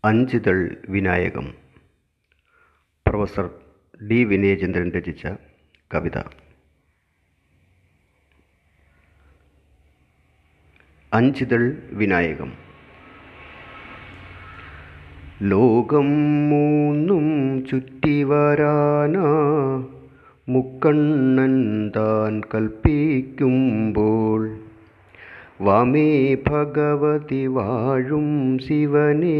അഞ്ചിതൾ Vinayakam professor D Vinayachandran രചിച്ച കവിത അഞ്ചിതൾ വിനായകം ലോകം മൂന്നും ചുറ്റി വരാനാ മുക്കണ്ണൻ താൻ കൽപ്പിക്കുമ്പോൾ വാമേ ഭഗവതി വാഴും ശിവനെ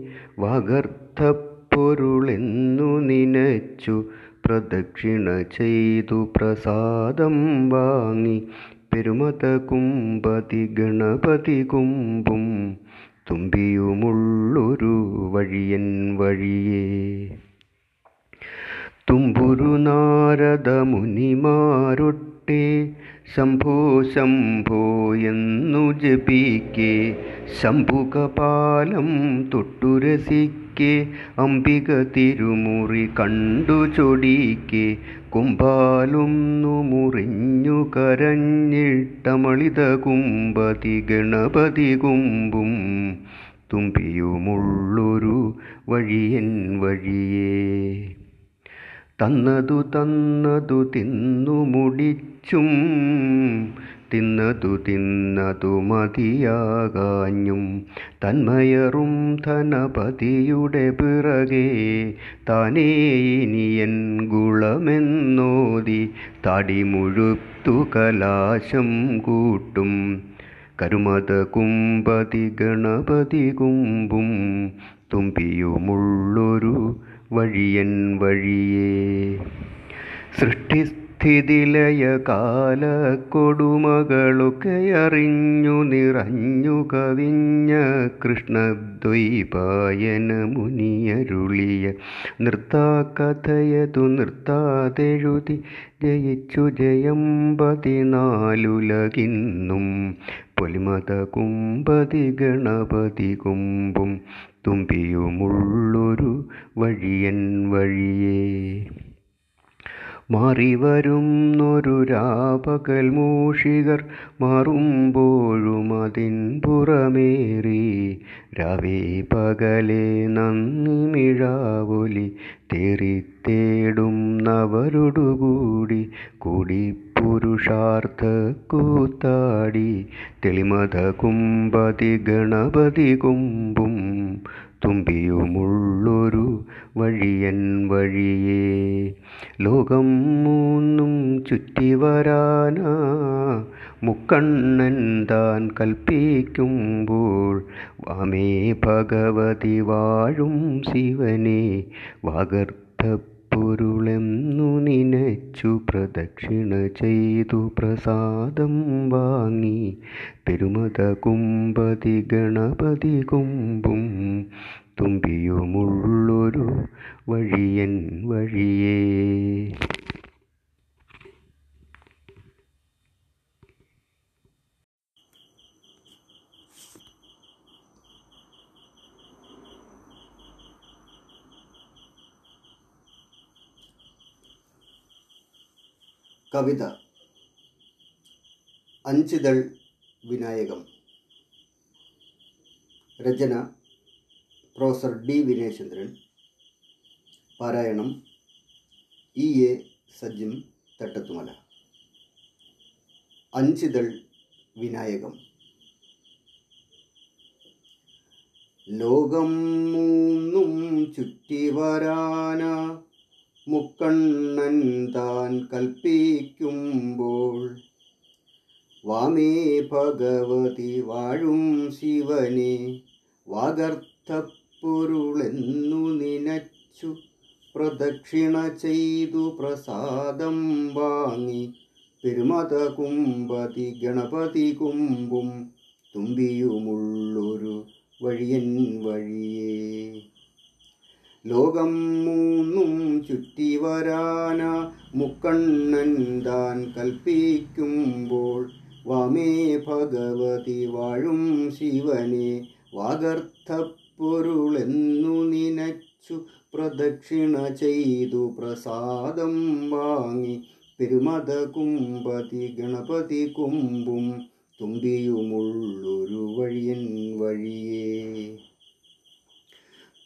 വാഗർത്ഥപ്പൊരുളെന്നു നിനച്ചു പ്രദക്ഷിണ ചെയ്തു പ്രസാദം വാങ്ങി പെരുമത കുമ്പതി ഗണപതി കുമ്പും തുമ്പിയുമുള്ളൊരു വഴിയൻ വഴിയേ തുമ്പുരു നാരദ മുനിമാരൊട്ടെ ശംഭോ ശംഭോ എന്നു ജപിക്കെ ശംഭുകപാലം തൊട്ടുരസിക്കെ അംബിക തിരുമുറി കണ്ടു ചൊടിക്കെ കുമ്പാലൊന്നു മുറിഞ്ഞു കരഞ്ഞിട്ടമളിത കുമ്പതി ഗണപതി കുമ്പും തുമ്പിയുമുള്ളൊരു വഴിയൻ വഴിയേ തന്നതു തന്നതു തിന്നു മുടിച്ചും തിന്നതു തിന്നതു മതിയാകാഞ്ഞും തന്മയറും ധനപതിയുടെ പിറകെ താനേ ഇനിയൻ ഗുളമെന്നോതി താടി മുഴുത്തു കലാശം കൂട്ടും കരുമത കുമ്പതി ഗണപതി കുമ്പും തുമ്പിയുമുള്ളൊരു വഴിയൻ വഴിയേ സൃഷ്ടിസ്ഥിതിലയ കാല കൊടുമകളൊക്കെ അറിഞ്ഞു നിറഞ്ഞു കവിഞ്ഞ കൃഷ്ണദ്വൈപായന മുനിയരുളിയ നൃത്താകഥയതു നിർത്താതെഴുതി ജയിച്ചു ജയം പതിനാലുലകിന്നും പൊലിമത കുമ്പതി ഗണപതി കുമ്പും തുമ്പിയുമുള്ളൊരു വഴിയൻ വഴിയേ മാറിവരുന്നൊരു രാപകൽ മൂഷികർ മാറുമ്പോഴും അതിൻ പുറമേറി രാവേ പകലെ നന്ദി മിഴാവൊലി തേറിത്തേടും നവരുടുകൂടി കൂടി പുരുഷാർത്ഥ കൂത്താടി തെളിമത കുമ്പതി ഗണപതി കുമ്പും തുമ്പിയുമുള്ളൊരു വഴിയൻ വഴിയേ ലോകം മൂന്നും ചുറ്റി വരാനാ മുക്കണ്ണൻ താൻ കൽപ്പിക്കുമ്പോൾ വാമേ ഭഗവതി വാഴും ശിവനെ വാഗർത്ഥപ്പൊരുളെന്നു നിനച്ചു പ്രദക്ഷിണ ചെയ്തു പ്രസാദം വാങ്ങി പെരുമത കുമ്പതി ഗണപതി കുമ്പും തുമ്പിയുമുള്ളൊരു വഴിയൻ വഴിയേ കവിത അഞ്ചിതൾ വിനായകം രചന പ്രൊഫസർ ഡി വിനയചന്ദ്രൻ പാരായണം ഇ എ സജ്ജിം തട്ടത്തുമല അഞ്ചിതൾ വിനായകം ലോകം മൂന്നും ചുറ്റി വരാന മുക്കണ്ണൻ താൻ കൽപ്പിക്കുമ്പോൾ വാമേ ഭഗവതി വാഴും ശിവനെ വാഗർത്ഥപ്പൊരുളെന്നു നിനച്ചു പ്രദക്ഷിണ ചെയ്തു പ്രസാദം വാങ്ങി പെരുമത കുമ്പതി ഗണപതി കുമ്പും തുമ്പിയുമുള്ളൊരു വഴിയൻ വഴിയേ ലോകം മൂന്നും ചുറ്റി വരാന മുക്കണ്ണൻ താൻ കൽപ്പിക്കുമ്പോൾ വാമേ ഭഗവതി വാഴും ശിവനെ വാഗർത്ഥപ്പൊരുളെന്നു നിനച്ചു പ്രദക്ഷിണ ചെയ്തു പ്രസാദം വാങ്ങി പെരുമത കുമ്പതി ഗണപതി കുമ്പും തുമ്പിയുമുള്ളൊരു വഴിയൻ വഴിയേ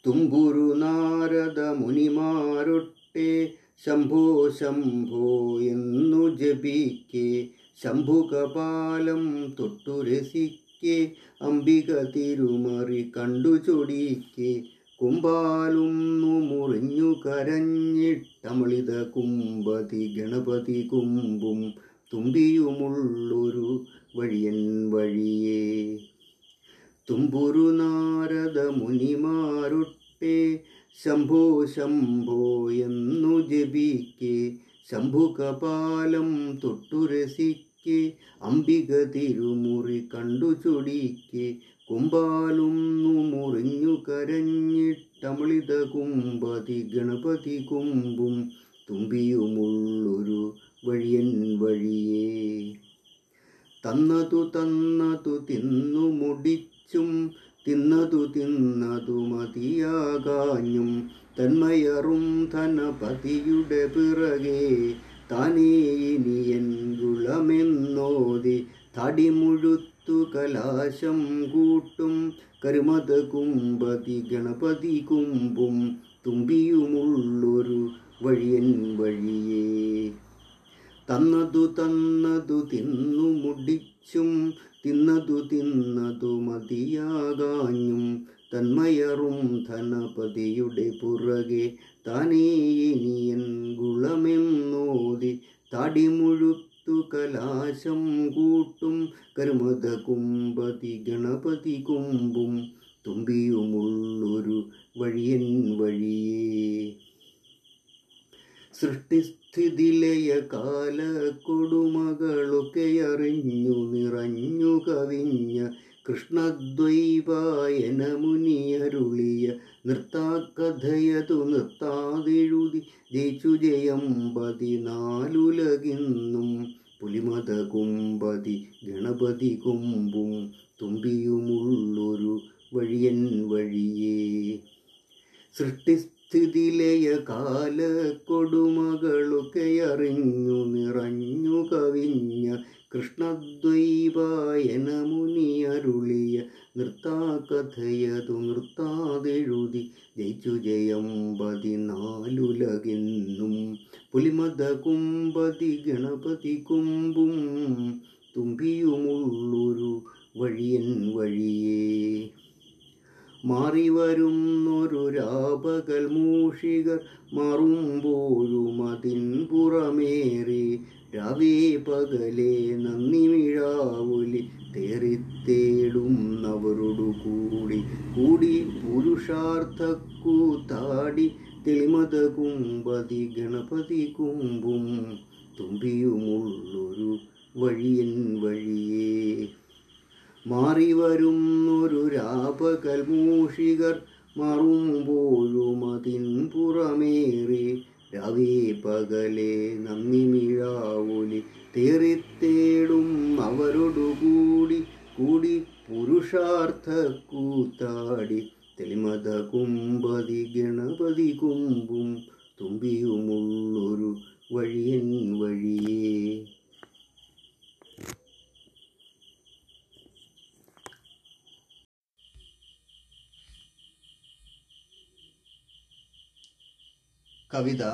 തുമ്പുരു നാരദ മുനിമാരൊട്ടെ ശംഭോ ശംഭോ എന്നു ജപിക്കെ ശംഭുകപാലം തൊട്ടു രസിക്കെ അംബിക തിരുമറി കണ്ടു ചൊടിക്കെ കുമ്പാലുന്നു മുറിഞ്ഞു കരഞ്ഞിട്ടമളിത കുമ്പതി ഗണപതി കുമ്പും തുമ്പിയുമുള്ളൊരു വഴിയൻ വഴിയേ തുമ്പുരു നാരദ മുനിമാരൊട്ടെ ശംഭോ ശംഭോ എന്നു ജപിക്കെ ശംഭുകപാലം തൊട്ടു രസിക്കെ അംബിക തിരുമുറി കണ്ടു ചൊടിക്കെ കുമ്പാലുന്നു മുറിഞ്ഞു കരഞ്ഞിട്ടമളിത കുമ്പതി ഗണപതി കുമ്പും തുമ്പിയുമുള്ളൊരു വഴിയൻ വഴിയേ തന്നതു തന്നതു തിന്നു മുടിച്ചും തിന്നതു തിന്നതു മതിയാകാഞ്ഞും തന്മയറും ധനപതിയുടെ പിറകെ താനേ ഇനിയൻ ഗുളമെന്നോതി തടിമുഴുത്തു കലാശം കൂട്ടും കരുമത കുമ്പതി ഗണപതി കുമ്പും തുമ്പിയുമുള്ളൊരു വഴിയൻ വഴിയേ തന്നതു തന്നതു തിന്നു മുടിച്ചും തിന്നതു തിന്നതു മതിയാകാഞ്ഞും തന്മയറും ധനപതിയുടെ പുറകെ താനേ ഇനിയൻ ഗുളമെന്നോതി തടിമുഴുത്തു കലാശം കൂട്ടും കരുമത കുമ്പതി ഗണപതി കുമ്പും തുമ്പിയുമുള്ളൊരു വഴിയൻ വഴിയേ സൃഷ്ടിസ്ഥിതിലയ കാല കൊടുമകളൊക്കെ അറിഞ്ഞു നിറഞ്ഞു കവിഞ്ഞ കൃഷ്ണദ്വൈപായന മുനിയരുളിയ നൃത്താക്കഥയതു നിർത്താതെഴുതി ജയിച്ചു ജയം പതിനാലുലകിന്നും പുലിമത കുമ്പതി ഗണപതി കുമ്പും തുമ്പിയുമുള്ളൊരു വഴിയൻ വഴിയേ സൃഷ്ടിസ്ഥിതിലയ കാല കൊടുമകളൊക്കെ അറിഞ്ഞു നിറഞ്ഞു കവിഞ്ഞ കൃഷ്ണദ്വൈപായന മുനിയരുളിയ നൃത്താകഥയതു നിർത്താതെഴുതി ജയിച്ചു ജയം പതിനാലുലകെന്നും പുലിമത കുമ്പതി ഗണപതി കുമ്പും തുമ്പിയുമുള്ളൊരു വഴിയൻ വഴിയേ മാറി വരുന്നൊരു രാപകൽ മൂഷികർ മാറുമ്പോഴും അതിൻ പുറമേറി രവേ പകലെ നന്ദിമിഴാവൊലി തേറിത്തേടും അവരോടു കൂടി കൂടി പുരുഷാർത്ഥക്കൂത്താടി തെളിമത കുമ്പതി ഗണപതി കുമ്പും തുമ്പിയുമുള്ളൊരു വഴിയൻ വഴിയേ മാറി വരുന്നൊരു രാപകൽ മൂഷികർ മാറുമ്പോഴും അതിൻ പുറമേറി രവി പകലെ നന്ദിമിഴാവൊലി തേറിത്തേടും അവരോടു കൂടി കൂടി പുരുഷാർത്ഥ കൂത്താടി തെളിമത കുമ്പതി ഗണപതി കുമ്പും തുമ്പിയുമുള്ളൊരു വഴിയൻ വഴിയേ കവിത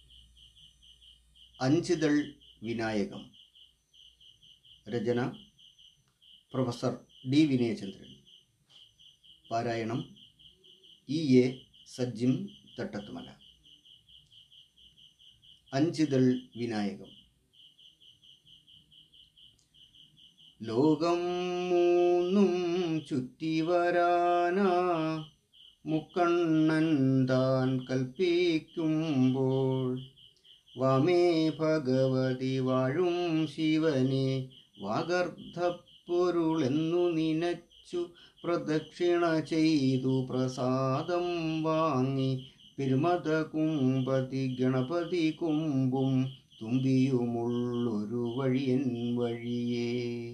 അഞ്ചിതൾ വിനായകം രചന പ്രൊഫസർ ഡി വിനയചന്ദ്രൻ പാരായണം ഇ എ സജ്ജിം തട്ടത്തുമല അഞ്ചിതൾ വിനായകം ലോകം മൂന്നും ചുറ്റി വരാനാ മുക്കണ്ണൻ താൻ കൽപ്പിക്കുമ്പോൾ വാമേ ഭഗവതി വാഴും ശിവനെ വാഗർദ്ധപ്പൊരുളെന്നു നിനച്ചു പ്രദക്ഷിണ ചെയ്തു പ്രസാദം വാങ്ങി പെരുമത കുമ്പതി ഗണപതി കുമ്പും തുമ്പിയുമുള്ളൊരു വഴിയൻ വഴിയേ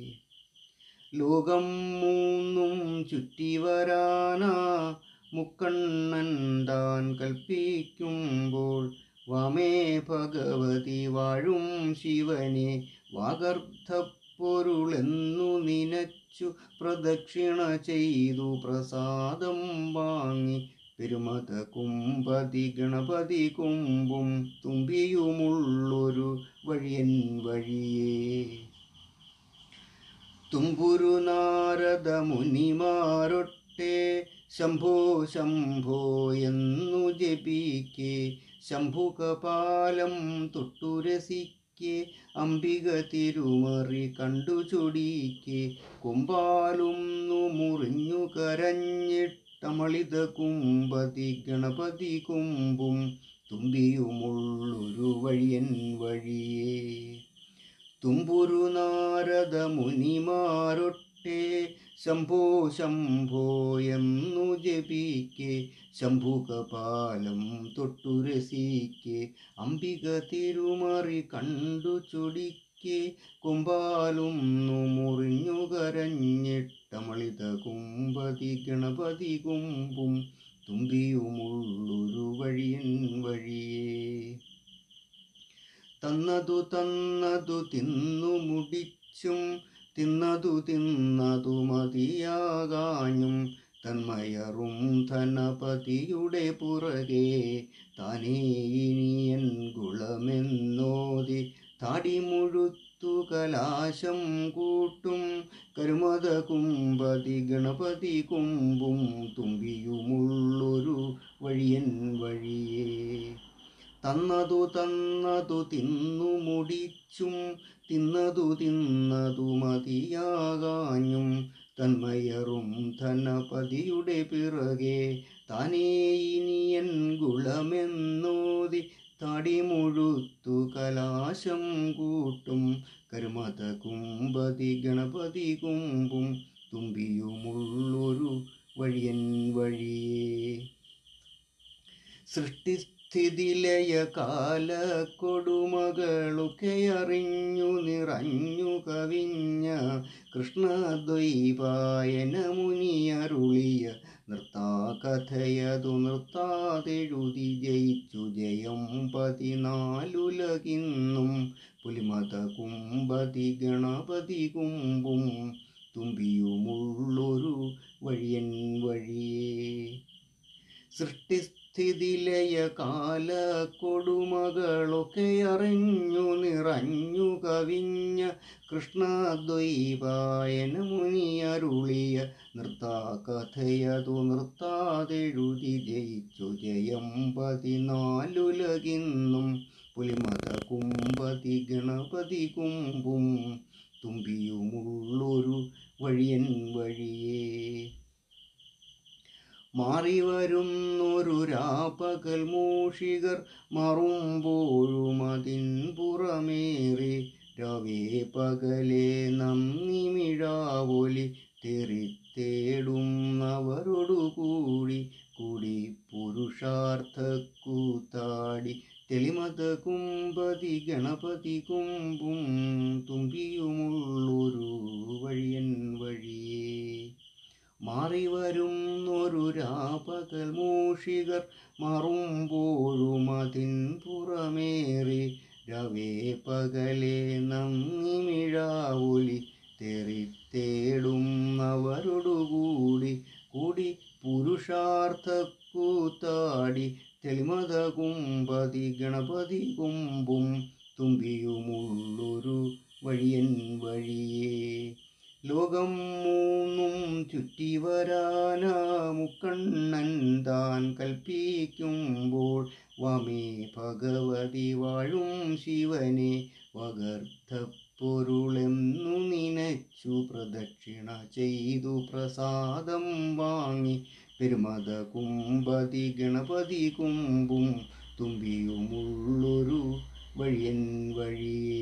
ലോകം മൂന്നും ചുറ്റി വരാനാ മുക്കണ്ണൻ താൻ കൽപ്പിക്കുമ്പോൾ വാമേ ഭഗവതി വാഴും ശിവനെ വാഗർദ്ധപ്പൊരുളെന്നു നിനച്ചു പ്രദക്ഷിണ ചെയ്തു പ്രസാദം വാങ്ങി പെരുമത കുമ്പതി ഗണപതി കുമ്പും തുമ്പിയുമുള്ളൊരു വഴിയൻ വഴിയേ തുമ്പുരു നാരദ മുനിമാരൊട്ടെ ശംഭോ ശംഭോ എന്നു ജപിക്കെ ശംഭുകപാലം തൊട്ടുരസിക്കെ അംബിക തിരുമറി കണ്ടു ചൊടിക്കെ കൊമ്പാലുന്നു മുറിഞ്ഞു കരഞ്ഞിട്ടമളിത കുമ്പതി ഗണപതി കുമ്പും തുമ്പിയുമുള്ളൊരു വഴിയൻ വഴിയേ തുമ്പുരു നാരദ മുനിമാരൊട്ടെ ശംഭോ ശംഭോ എന്നു ജപിക്കെ ശംഭുകപാലം തൊട്ടുരസിക്കെ അംബിക തിരുമറി കണ്ടു ചൊടിക്കെ കൊമ്പാലും മുറിഞ്ഞു കരഞ്ഞിട്ടമളിത കുമ്പതി ഗണപതി കുമ്പും തുമ്പിയുമുള്ളൊരു വഴിയൻ വഴിയേ തന്നതു തന്നതു തിന്നു മുടിച്ചും തിന്നതു തിന്നതു മതിയാകാഞ്ഞും തന്മയറും ധനപതിയുടെ പുറകെ താനേ ഇനിയൻ ഗുളമെന്നോതി താടി മുഴുത്തു കലാശം കൂട്ടും കരുമത കുമ്പതി ഗണപതി കുമ്പും തുമ്പിയുമുള്ളൊരു വഴിയൻ വഴിയേ തന്നതു തന്നതു തിന്നു മുടിച്ചും തിന്നതു തിന്നതു മതിയാകാഞ്ഞും തന്മയറും ധനപതിയുടെ പിറകെ താനേ ഇനിയൻ ഗുളമെന്നോതി തടി മുഴുത്തു കലാശം കൂട്ടും കരുമത കുമ്പതി ഗണപതി കുമ്പും തുമ്പിയുമുള്ളൊരു വഴിയൻ വഴിയേ സൃഷ്ടി സ്ഥിതിലയ കാല കൊടുമകളൊക്കെ അറിഞ്ഞു നിറഞ്ഞു കവിഞ്ഞ കൃഷ്ണദ്വൈപായന മുനിയരുളിയ നൃത്താകഥയതു നൃത്താതെഴുതി ജയിച്ചു ജയം പതിനാലുലകിന്നും പുലിമത കുമ്പതി ഗണപതി കുമ്പും തുമ്പിയുമുള്ളൊരു വഴിയൻ വഴിയേ സൃഷ്ടിസ്ഥിതിലയ കാല കൊടുമകളൊക്കെ അറിഞ്ഞു നിറഞ്ഞു കവിഞ്ഞ കൃഷ്ണദ്വൈപായന മുനിയരുളിയ നൃത്താകഥയതു നൃത്താതെഴുതി ജയിച്ചു ജയം പതിനാലുലകിന്നും പുലിമത കുമ്പതി ഗണപതി കുമ്പും തുമ്പിയുമുള്ളൊരു വഴിയൻ വഴിയേ മാറി വരുന്നൊരു രാപ്പകൽ മൂഷികർ മറുമ്പോഴും അതിൻ പുറമേറി രവേ പകലെ നന്ദിമിഴാവൊലി തെറിത്തേടുന്നവരോടു കൂടി കൂടി പുരുഷാർത്ഥ കൂത്താടി തെളിമത കുമ്പതി ഗണപതി കുമ്പും തുമ്പിയുമുള്ളൊരു വഴിയൻ വഴിയേ മാറി വരുന്നൊരു രാപകൽ മൂഷികർ മറുമ്പോഴും അതിൻ പുറമേറി രവേ പകലെ നന്ദിമിഴാവൊലി തെറിത്തേടുന്നവരോടുകൂടി കൂടി പുരുഷാർത്ഥ കൂത്താടി തെളിമത കുമ്പതി ഗണപതി കുമ്പും തുമ്പിയുമുള്ളൊരു വഴിയൻ വഴിയേ ലോകം മൂന്നും ചുറ്റി വരാനാ മുക്കണ്ണൻ താൻ കൽപ്പിക്കുമ്പോൾ വമേ ഭഗവതി വാഴും ശിവനെ വകർദ്ധപ്പൊരുളെന്നു നിനച്ചു പ്രദക്ഷിണ ചെയ്തു പ്രസാദം വാങ്ങി പെരുമത കുമ്പതി ഗണപതി കുമ്പും തുമ്പിയുമുള്ളൊരു വഴിയൻ വഴിയേ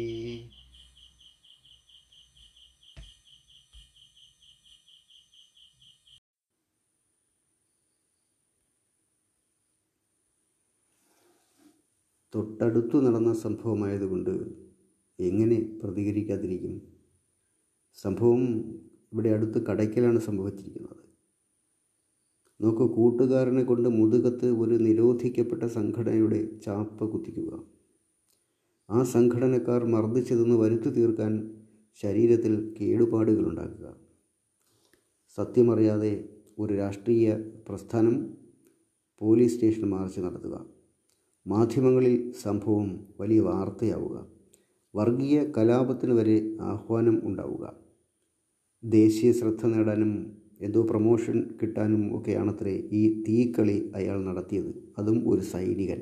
തൊട്ടടുത്തു നടന്ന സംഭവമായതുകൊണ്ട് എങ്ങനെ പ്രതികരിക്കാതിരിക്കും സംഭവം ഇവിടെ അടുത്ത് കടയ്ക്കലാണ് സംഭവിച്ചിരിക്കുന്നത് നോക്കൂ കൂട്ടുകാരനെ കൊണ്ട് മുതുകത്ത് ഒരു നിരോധിക്കപ്പെട്ട സംഘടനയുടെ ചാപ്പ കുത്തിക്കുക ആ സംഘടനക്കാർ മർദ്ദിച്ചതെന്ന് വരുത്തി തീർക്കാൻ ശരീരത്തിൽ കേടുപാടുകൾ ഉണ്ടാക്കുക സത്യമറിയാതെ ഒരു രാഷ്ട്രീയ പ്രസ്ഥാനം പോലീസ് സ്റ്റേഷൻ മാർച്ച് നടത്തുക മാധ്യമങ്ങളിൽ സംഭവം വലിയ വാർത്തയാവുക വർഗീയ കലാപത്തിന് വരെ ആഹ്വാനം ഉണ്ടാവുക ദേശീയ ശ്രദ്ധ നേടാനും എന്തോ പ്രമോഷൻ കിട്ടാനും ഒക്കെയാണത്രേ ഈ തീക്കളി അയാൾ നടത്തിയത് അതും ഒരു സൈനികൻ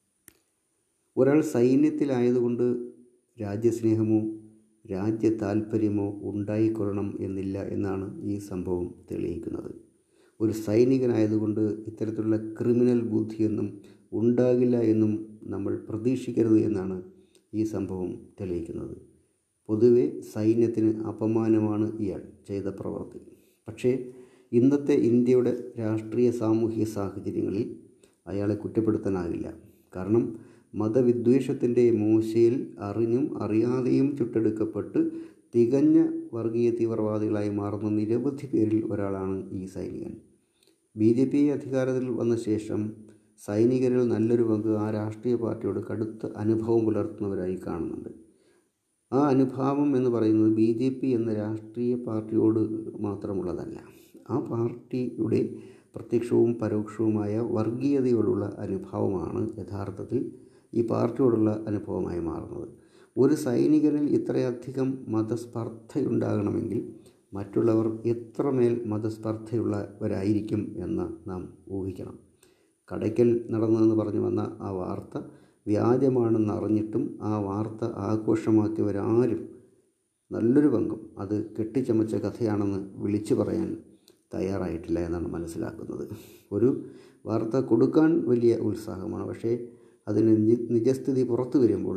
ഒരാൾ സൈന്യത്തിലായതുകൊണ്ട് രാജ്യസ്നേഹമോ രാജ്യ താൽപ്പര്യമോ ഉണ്ടായിക്കൊള്ളണം എന്നില്ല എന്നാണ് ഈ സംഭവം തെളിയിക്കുന്നത് ഒരു സൈനികനായതുകൊണ്ട് ഇത്തരത്തിലുള്ള ക്രിമിനൽ ബുദ്ധിയൊന്നും ഉണ്ടാകില്ല എന്നും നമ്മൾ പ്രതീക്ഷിക്കരുത് എന്നാണ് ഈ സംഭവം തെളിയിക്കുന്നത് പൊതുവെ സൈന്യത്തിന് അപമാനമാണ് ഇയാൾ ചെയ്ത പ്രവൃത്തി പക്ഷേ ഇന്നത്തെ ഇന്ത്യയുടെ രാഷ്ട്രീയ സാമൂഹിക സാഹചര്യങ്ങളിൽ അയാളെ കുറ്റപ്പെടുത്താനാകില്ല കാരണം മതവിദ്വേഷത്തിൻ്റെ മൂശയിൽ അറിഞ്ഞും അറിയാതെയും ചുട്ടെടുക്കപ്പെട്ട് തികഞ്ഞ വർഗീയ തീവ്രവാദികളായി മാറുന്ന നിരവധി പേരിൽ ഒരാളാണ് ഈ സൈനികൻ ബി ജെ പി അധികാരത്തിൽ വന്ന ശേഷം സൈനികരിൽ നല്ലൊരു പങ്ക് ആ രാഷ്ട്രീയ പാർട്ടിയോട് കടുത്ത അനുഭവം പുലർത്തുന്നവരായി കാണുന്നുണ്ട് ആ അനുഭാവം എന്ന് പറയുന്നത് ബി ജെ പി എന്ന രാഷ്ട്രീയ പാർട്ടിയോട് മാത്രമുള്ളതല്ല ആ പാർട്ടിയുടെ പ്രത്യക്ഷവും പരോക്ഷവുമായ വർഗീയതയോടുള്ള അനുഭാവമാണ് യഥാർത്ഥത്തിൽ ഈ പാർട്ടിയോടുള്ള അനുഭവമായി മാറുന്നത് ഒരു സൈനികനിൽ ഇത്രയധികം മതസ്പർദ്ധയുണ്ടാകണമെങ്കിൽ മറ്റുള്ളവർ എത്രമേൽ മതസ്പർദ്ധയുള്ളവരായിരിക്കും എന്ന് നാം ഊഹിക്കണം കടയ്ക്കൽ നടന്നതെന്ന് പറഞ്ഞു വന്ന ആ വാർത്ത വ്യാജമാണെന്ന് അറിഞ്ഞിട്ടും ആ വാർത്ത ആഘോഷമാക്കിയവരാരും നല്ലൊരു പങ്കും അത് കെട്ടിച്ചമച്ച കഥയാണെന്ന് വിളിച്ചു പറയാൻ തയ്യാറായിട്ടില്ല എന്നാണ് മനസ്സിലാക്കുന്നത് ഒരു വാർത്ത കൊടുക്കാൻ വലിയ ഉത്സാഹമാണ് പക്ഷേ അതിന് നിജസ്ഥിതി പുറത്തു വരുമ്പോൾ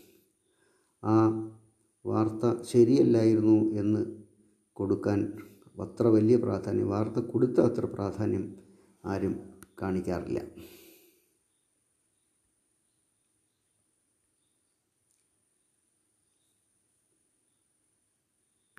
ആ വാർത്ത ശരിയല്ലായിരുന്നു എന്ന് കൊടുക്കാൻ അത്ര വലിയ പ്രാധാന്യം വാർത്ത കൊടുത്ത അത്ര പ്രാധാന്യം ആരും കാണിക്കാറില്ല